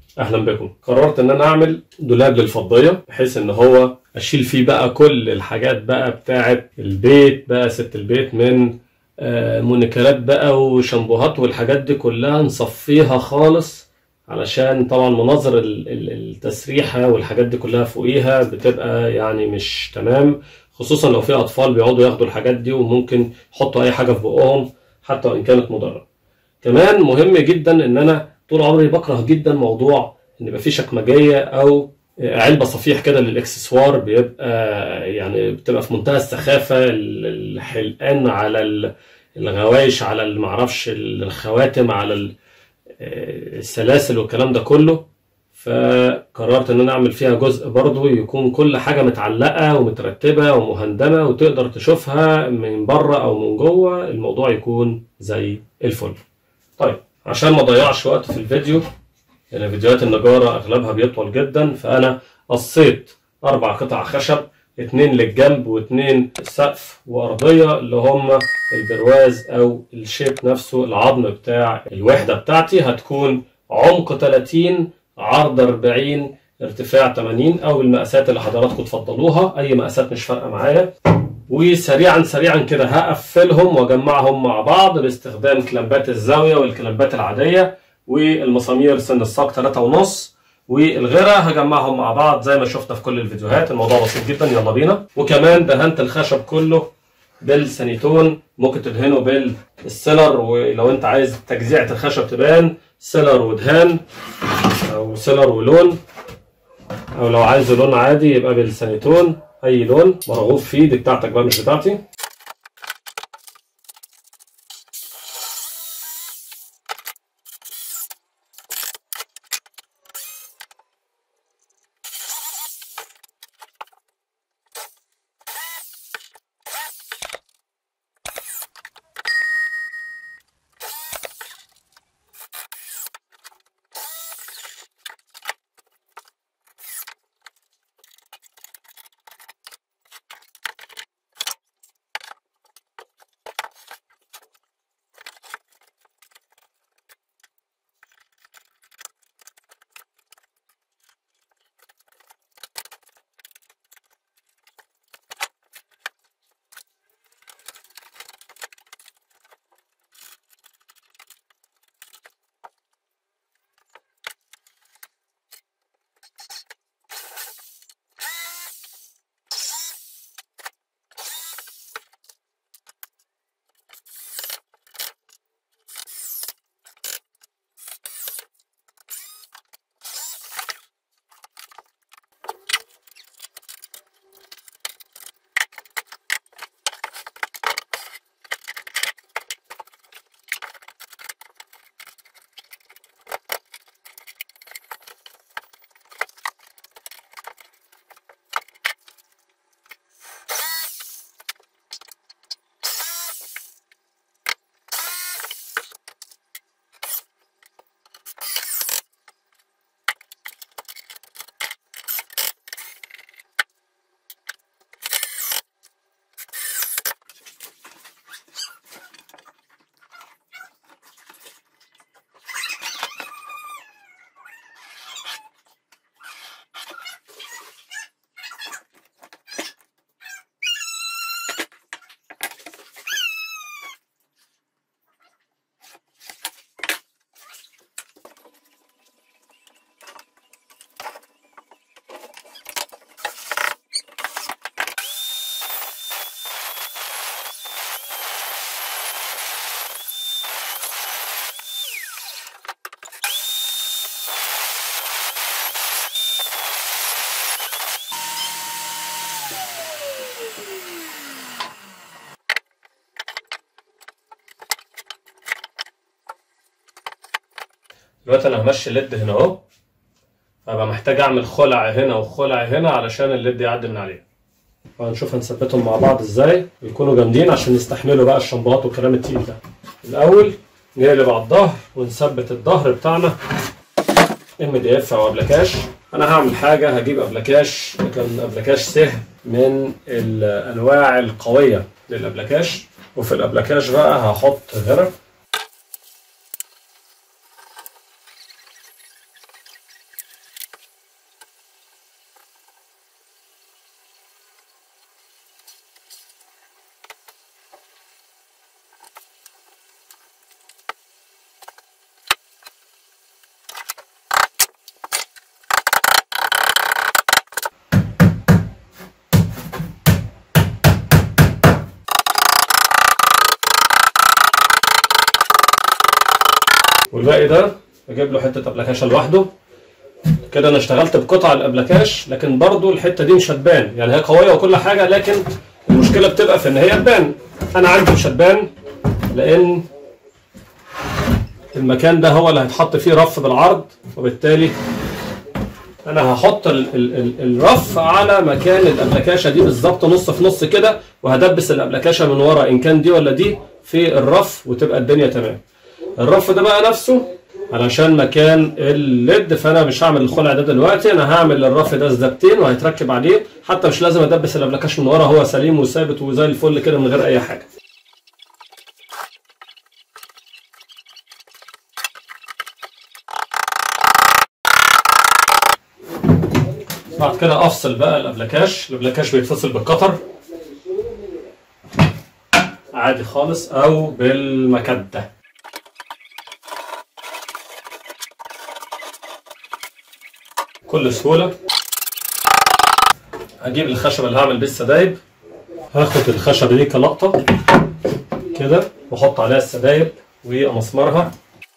اهلا بكم قررت ان انا اعمل دولاب للفضيه بحيث ان هو اشيل فيه بقى كل الحاجات بقى بتاعه البيت بقى ست البيت من آه، مونيكرات بقى وشامبوهات والحاجات دي كلها نصفيها خالص علشان طبعا مناظر ال- ال- التسريحه والحاجات دي كلها فوقيها بتبقى يعني مش تمام خصوصا لو في اطفال بيقعدوا ياخدوا الحاجات دي وممكن يحطوا اي حاجه في بقهم حتى وان كانت مضره كمان مهم جدا ان انا طول عمري بكره جدا موضوع ان يبقى في شكمجيه او علبه صفيح كده للاكسسوار بيبقى يعني بتبقى في منتهى السخافه ال- الحلقان على ال- الغوايش على ال- معرفش الخواتم على ال- السلاسل والكلام ده كله فقررت ان انا اعمل فيها جزء برضو يكون كل حاجه متعلقه ومترتبه ومهندمه وتقدر تشوفها من بره او من جوه الموضوع يكون زي الفل طيب عشان ما اضيعش وقت في الفيديو لان فيديوهات النجاره اغلبها بيطول جدا فانا قصيت اربع قطع خشب اتنين للجنب واتنين سقف وارضيه اللي هم البرواز او الشيب نفسه العظم بتاع الوحده بتاعتي هتكون عمق 30 عرض 40 ارتفاع 80 او بالمقاسات اللي حضراتكم تفضلوها اي مقاسات مش فارقه معايا وسريعا سريعا كده هقفلهم واجمعهم مع بعض باستخدام كلامبات الزاويه والكلامبات العاديه والمسامير سن الساق 3 ونص والغيره هجمعهم مع بعض زي ما شفنا في كل الفيديوهات الموضوع بسيط جدا يلا بينا وكمان دهنت الخشب كله بالسانيتون ممكن تدهنه بالسيلر ولو انت عايز تجزيعة الخشب تبان سيلر ودهان او سيلر ولون او لو عايز لون عادي يبقى بالسانيتون اي لون مرغوب فيه دي بتاعتك بقى مش بتاعتي دلوقتي انا همشي الليد هنا اهو هبقى محتاج اعمل خلع هنا وخلع هنا علشان الليد يعدي من عليه وهنشوف هنثبتهم مع بعض ازاي ويكونوا جامدين عشان يستحملوا بقى الشمبات والكلام التقيل ده الاول نقلب على الظهر ونثبت الظهر بتاعنا ام دي اف او ابلكاش انا هعمل حاجه هجيب ابلكاش كان ابلكاش سهم من الانواع القويه للابلكاش وفي الابلكاش بقى هحط غرف والباقي ده اجيب له حته ابلكاشه لوحده كده انا اشتغلت بقطع الابلكاش لكن برضو الحته دي مش هتبان يعني هي قويه وكل حاجه لكن المشكله بتبقى في ان هي تبان انا عندي مش هتبان لان المكان ده هو اللي هيتحط فيه رف بالعرض وبالتالي انا هحط ال ال ال الرف على مكان الابلكاشه دي بالظبط نص في نص كده وهدبس الابلكاشه من ورا ان كان دي ولا دي في الرف وتبقى الدنيا تمام الرف ده بقى نفسه علشان مكان الليد فانا مش هعمل الخلع ده دلوقتي انا هعمل الرف ده سدبتين وهيتركب عليه حتى مش لازم ادبس الابلكاش من ورا هو سليم وثابت وزي الفل كده من غير اي حاجه بعد كده افصل بقى الابلكاش الابلكاش بيتفصل بالقطر عادي خالص او بالمكده بكل سهوله هجيب الخشبه اللي هعمل بيه السدايب هاخد الخشبه دي كلقطه كده واحط عليها السدايب وامسمرها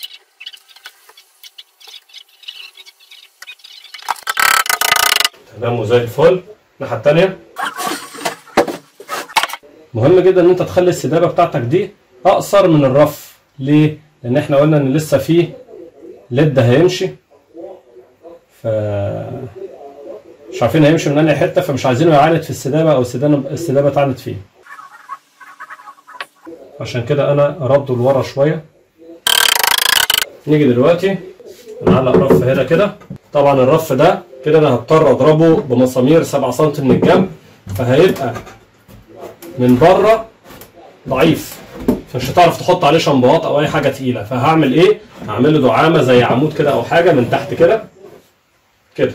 تمام وزي الفل الناحيه التانيه مهم جدا ان انت تخلي السدابه بتاعتك دي اقصر من الرف ليه لان احنا قلنا ان لسه فيه ليد هيمشي ف مش عارفين هيمشي من انهي حته فمش عايزينه يعاند في السدابه او السدابه السدابه تعاند فيه عشان كده انا ارده لورا شويه نيجي دلوقتي نعلق رف هنا كده طبعا الرف ده كده انا هضطر اضربه بمسامير 7 سم من الجنب فهيبقى من بره ضعيف فمش هتعرف تحط عليه شمبات او اي حاجه تقيله فهعمل ايه هعمل له دعامه زي عمود كده او حاجه من تحت كده كده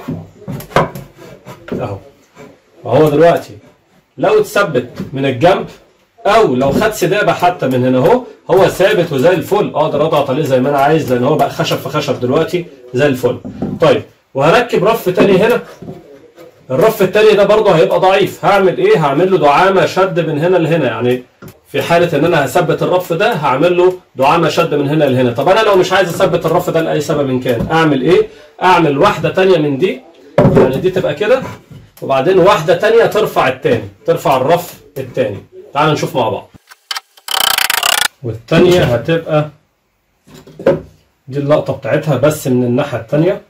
اهو وهو دلوقتي لو اتثبت من الجنب او لو خد سدابه حتى من هنا اهو هو ثابت وزي الفل اقدر اضغط عليه زي ما انا عايز لان هو بقى خشب في خشب دلوقتي زي الفل طيب وهركب رف تاني هنا الرف التاني ده برضه هيبقى ضعيف هعمل ايه هعمل له دعامه شد من هنا لهنا يعني في حاله ان انا هثبت الرف ده هعمل له دعامه شد من هنا لهنا طب انا لو مش عايز اثبت الرف ده لاي سبب إن كان اعمل ايه اعمل واحده تانية من دي يعني دي تبقى كده وبعدين واحده تانية ترفع التاني ترفع الرف التاني تعال نشوف مع بعض والتانية هتبقى دي اللقطة بتاعتها بس من الناحية التانية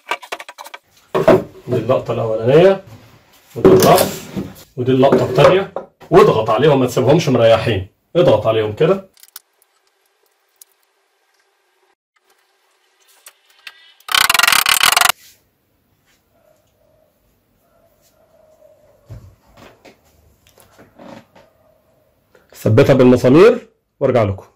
دي اللقطة الأولانية ودي الرف ودي اللقطة التانية واضغط عليهم ما تسيبهمش مريحين اضغط عليهم كده ثبتها بالمسامير وارجع لكم